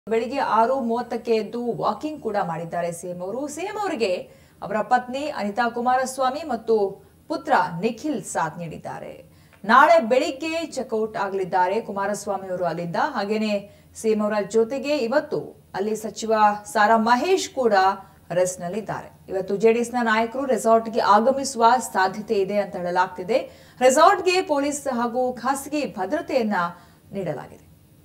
ಬೆಳಿಗ್ಗೆ ಆರು ಮೂವತ್ತಕ್ಕೆ ಎದ್ದು ವಾಕಿಂಗ್ ಕೂಡ ಮಾಡಿದ್ದಾರೆ ಸಿಎಂ ಅವರು ಸಿಎಂ ಅವರಿಗೆ ಅವರ ಪತ್ನಿ ಅನಿತಾ ಕುಮಾರಸ್ವಾಮಿ ಮತ್ತು ಪುತ್ರ ನಿಖಿಲ್ ಸಾಥ್ ನೀಡಿದ್ದಾರೆ ನಾಳೆ ಬೆಳಿಗ್ಗೆ ಚೆಕ್ಔಟ್ ಆಗಲಿದ್ದಾರೆ ಕುಮಾರಸ್ವಾಮಿ ಅವರು ಅಲ್ಲಿಂದ ಹಾಗೇನೆ ಸಿಎಂ ಅವರ ಜೊತೆಗೆ ಇವತ್ತು ಅಲ್ಲಿ ಸಚಿವ ಸಾರಾ ಮಹೇಶ್ ಕೂಡ ರೆಸ್ಟ್ ನಲ್ಲಿದ್ದಾರೆ ಇವತ್ತು ಜೆಡಿಎಸ್ ನ ನಾಯಕರು ರೆಸಾರ್ಟ್ಗೆ ಆಗಮಿಸುವ ಸಾಧ್ಯತೆ ಇದೆ ಅಂತ ಹೇಳಲಾಗ್ತಿದೆ ರೆಸಾರ್ಟ್ಗೆ ಪೊಲೀಸ್ ಹಾಗೂ ಖಾಸಗಿ ಭದ್ರತೆಯನ್ನ ನೀಡಲಾಗಿದೆ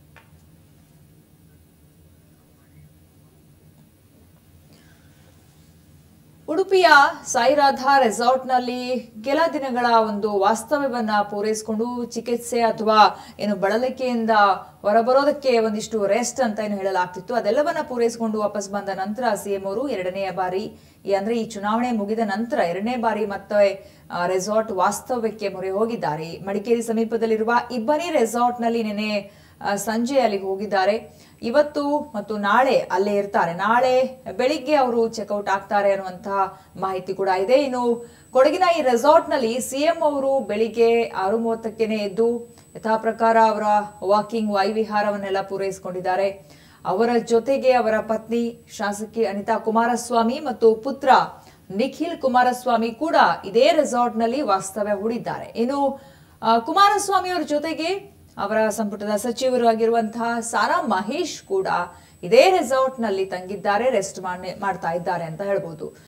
ಉಡುಪಿಯ ಸಾಯಿರಾಧಾ ರೆಸಾರ್ಟ್ನಲ್ಲಿ ಕೆಲ ದಿನಗಳ ಒಂದು ವಾಸ್ತವ್ಯವನ್ನ ಪೂರೈಸಿಕೊಂಡು ಚಿಕಿತ್ಸೆ ಅಥವಾ ಏನು ಬಳಲಿಕೆಯಿಂದ ಹೊರಬರೋದಕ್ಕೆ ಒಂದಿಷ್ಟು ರೆಸ್ಟ್ ಅಂತ ಏನು ಹೇಳಲಾಗ್ತಿತ್ತು ಅದೆಲ್ಲವನ್ನ ಪೂರೈಸಿಕೊಂಡು ವಾಪಸ್ ಬಂದ ನಂತರ ಸಿಎಂ ಅವರು ಎರಡನೆಯ ಬಾರಿ ಈ ಅಂದ್ರೆ ಈ ಚುನಾವಣೆ ಮುಗಿದ ನಂತರ ಎರಡನೇ ಬಾರಿ ಮತ್ತೆ ಆ, ರೆಸಾರ್ಟ್ ವಾಸ್ತವ್ಯಕ್ಕೆ ಮೊರೆ ಹೋಗಿದ್ದಾರೆ ಮಡಿಕೇರಿ ಸಮೀಪದಲ್ಲಿರುವ ಇಬ್ಬನಿ ರೆಸಾರ್ಟ್ನಲ್ಲಿ ನಿನ್ನೆ ಆ, ಸಂಜೆ ಅಲ್ಲಿಗೆ ಹೋಗಿದ್ದಾರೆ ಇವತ್ತು ಮತ್ತು ನಾಳೆ ಅಲ್ಲೇ ಇರ್ತಾರೆ ನಾಳೆ ಬೆಳಿಗ್ಗೆ ಅವರು ಚೆಕ್ಔಟ್ ಆಗ್ತಾರೆ ಅನ್ನುವಂತಹ ಮಾಹಿತಿ ಕೂಡ ಇದೆ ಇನ್ನು ಕೊಡಗಿನ ಈ ರೆಸಾರ್ಟ್ ನಲ್ಲಿ ಸಿಎಂ ಅವರು ಬೆಳಿಗ್ಗೆ ಆರು ಮೂವತ್ತಕ್ಕೇನೆ ಎದ್ದು ಯಥಾ ಪ್ರಕಾರ ಅವರ ವಾಕಿಂಗ್ ವಾಯುವಿಹಾರವನ್ನೆಲ್ಲ ಪೂರೈಸಿಕೊಂಡಿದ್ದಾರೆ ಅವರ ಜೊತೆಗೆ ಅವರ ಪತ್ನಿ ಶಾಸಕಿ ಅನಿತಾ ಕುಮಾರಸ್ವಾಮಿ ಮತ್ತು ಪುತ್ರ ನಿಖಿಲ್ ಕುಮಾರಸ್ವಾಮಿ ಕೂಡ ಇದೇ ರೆಸಾರ್ಟ್ ನಲ್ಲಿ ವಾಸ್ತವ್ಯ ಹೂಡಿದ್ದಾರೆ ಇನ್ನು ಆ, ಕುಮಾರಸ್ವಾಮಿ ಅವರ ಜೊತೆಗೆ ಅವರ ಸಂಪುಟದ ಸಚಿವರು ಆಗಿರುವಂತಹ ಸಾರಾ ಮಹೇಶ್ ಕೂಡ ಇದೇ ರೆಸಾರ್ಟ್ ನಲ್ಲಿ ತಂಗಿದ್ದಾರೆ ರೆಸ್ಟ್ ಮಾಡ್ತಾ ಇದ್ದಾರೆ ಅಂತ ಹೇಳ್ಬೋದು